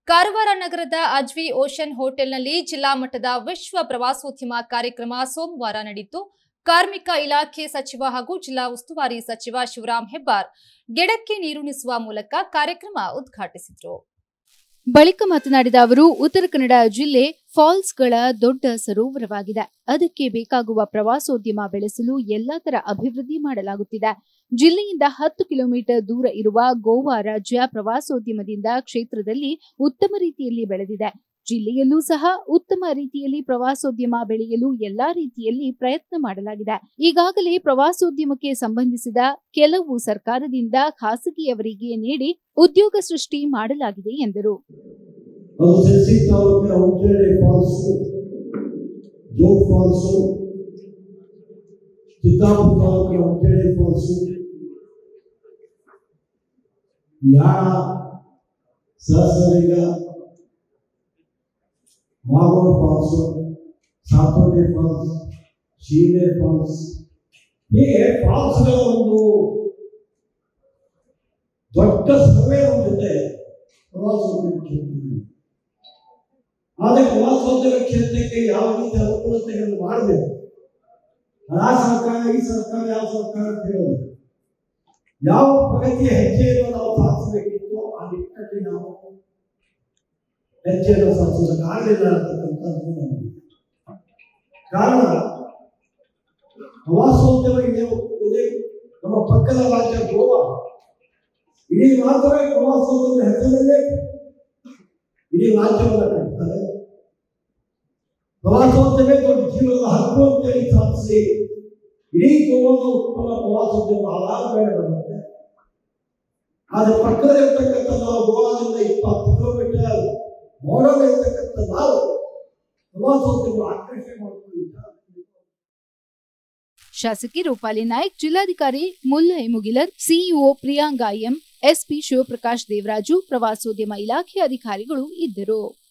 ಕಾರವಾರ ನಗರದ ಅಜ್ವಿ ಓಷನ್ ಹೋಟೆಲ್ನಲ್ಲಿ ಜಿಲ್ಲಾ ಮಟ್ಟದ ವಿಶ್ವ ಪ್ರವಾಸೋದ್ಯಮ ಕಾರ್ಯಕ್ರಮ ಸೋಮವಾರ ನಡೆಯಿತು ಕಾರ್ಮಿಕ ಇಲಾಖೆ ಸಚಿವ ಹಾಗೂ ಜಿಲ್ಲಾ ಉಸ್ತುವಾರಿ ಸಚಿವ ಶಿವರಾಂ ಹೆಬ್ಬಾರ್ ಗಿಡಕ್ಕೆ ನೀರುಣಿಸುವ ಮೂಲಕ ಕಾರ್ಯಕ್ರಮ ಉದ್ಘಾಟಿಸಿದರು ಬಳಿಕ ಮಾತನಾಡಿದ ಅವರು ಉತ್ತರ ಕನ್ನಡ ಜಿಲ್ಲೆ ಫಾಲ್ಸ್ಗಳ ದೊಡ್ಡ ಸರೋವರವಾಗಿದೆ ಅದಕ್ಕೆ ಬೇಕಾಗುವ ಪ್ರವಾಸೋದ್ಯಮ ಬೆಳೆಸಲು ಎಲ್ಲಾ ತರ ಅಭಿವೃದ್ಧಿ ಮಾಡಲಾಗುತ್ತಿದೆ ಜಿಲ್ಲೆಯಿಂದ ಹತ್ತು ಕಿಲೋಮೀಟರ್ ದೂರ ಇರುವ ಗೋವಾ ರಾಜ್ಯ ಪ್ರವಾಸೋದ್ಯಮದಿಂದ ಕ್ಷೇತ್ರದಲ್ಲಿ ಉತ್ತಮ ರೀತಿಯಲ್ಲಿ ಬೆಳೆದಿದೆ ಜಿಲ್ಲೆಯಲ್ಲೂ ಸಹ ಉತ್ತಮ ರೀತಿಯಲ್ಲಿ ಪ್ರವಾಸೋದ್ಯಮ ಬೆಳೆಯಲು ಎಲ್ಲಾ ರೀತಿಯಲ್ಲಿ ಪ್ರಯತ್ನ ಮಾಡಲಾಗಿದೆ ಈಗಾಗಲೇ ಪ್ರವಾಸೋದ್ಯಮಕ್ಕೆ ಸಂಬಂಧಿಸಿದ ಕೆಲವು ಸರ್ಕಾರದಿಂದ ಖಾಸಗಿಯವರಿಗೆ ನೀಡಿ ಉದ್ಯೋಗ ಸೃಷ್ಟಿ ಮಾಡಲಾಗಿದೆ ಎಂದರು ಅದು ಸೆನ್ಸಿ ತಾಲೂಕಿನ ಉಂಚೇಳಿ ಫಾಲ್ಸು ಜೋಗ್ ಫಾಲ್ಸು ಚಿತ್ತಾಪುರ ತಾಲೂಕಿನ ಉಂಚೇಳಿ ಫಾಲ್ಸು ಯಾಣ ಸಹಸರಿಗ ಮಾಗೋಡ್ ಫಾಲ್ಸು ಸಾಕೋಟೆ ಫಾಲ್ಸ್ ಶೀಲೆ ಫಾಲ್ಸ್ ಹೀಗೆ ಫಾಲ್ಸ್ಗಳ ಒಂದು ದೊಡ್ಡ ಸರ್ವೆ ನಮ್ಮ ಜೊತೆ ಪ್ರವಾಸೋದ್ಯಮ ಕ್ಷೇತ್ರದಲ್ಲಿ ಆದರೆ ಪ್ರವಾಸೋದ್ಯಮ ಕ್ಷೇತ್ರಕ್ಕೆ ಯಾವ ರೀತಿ ಅನುಕೂಲತೆಗಳನ್ನು ಮಾಡಬೇಕು ಆ ಸರ್ಕಾರ ಈ ಸರ್ಕಾರ ಯಾವ ಸರ್ಕಾರ ಅಂತ ಹೇಳೋದು ಯಾವ ಪ್ರಗತಿಯ ಹೆಜ್ಜೆಯನ್ನು ನಾವು ಸಾಧಿಸಬೇಕಿತ್ತು ಆ ನಿಟ್ಟಿನಲ್ಲಿ ನಾವು ಹೆಜ್ಜೆಯನ್ನು ಸಾಧಿಸೋದಕ್ಕೆ ಆಗಲಿಲ್ಲ ಅಂತಕ್ಕಂಥದ್ದು ನಮಗೆ ಕಾರಣ ಪ್ರವಾಸೋದ್ಯಮ ಇದೆ ಇದೆ ನಮ್ಮ ಪಕ್ಕದ ರಾಜ್ಯ ಗೋವಾ ಇಡೀ ರಾಜ್ಯವೇ ಪ್ರವಾಸೋದ್ಯಮ ಹೆಸರಲ್ಲೇ ಇಡೀ ರಾಜ್ಯವನ್ನು ಕಟ್ತಾರೆ ಪ್ರವಾಸೋದ್ಯಮೇ ದೊಡ್ಡ ಜೀವನದ ಹಕ್ಕು ಅಂತೇಳಿ ಸಾಧಿಸಿ ಇಡೀ ಗೋವಾದ ಉತ್ಪನ್ನ ಪ್ರವಾಸೋದ್ಯಮ ಹಲವಾರು ಬೇಡ ಬರುತ್ತೆ ಆದರೆ ಪಕ್ಕದಲ್ಲಿರ್ತಕ್ಕಂಥ ನಾವು ಗೋವಾದಿಂದ ಇಪ್ಪತ್ತು ಕಿಲೋಮೀಟರ್ ಮಾಡೋಣ ಇರ್ತಕ್ಕಂಥ ನಾವು ಪ್ರವಾಸೋದ್ಯಮ ಆಕರ್ಷಣೆ ಮಾಡ್ಕೊಂಡಿದ್ದಾರೆ ಶಾಸಕಿ ರೂಪಾಲಿ ನಾಯ್ಕ್ ಜಿಲ್ಲಾಧಿಕಾರಿ Mullai Mugilan CEO Priyanga M SP Shivaprakash Devaraju ಪ್ರವಾಸೋದ್ಯಮ ಇಲಾಖೆ ಅಧಿಕಾರಿಗಳು ಇದ್ದರು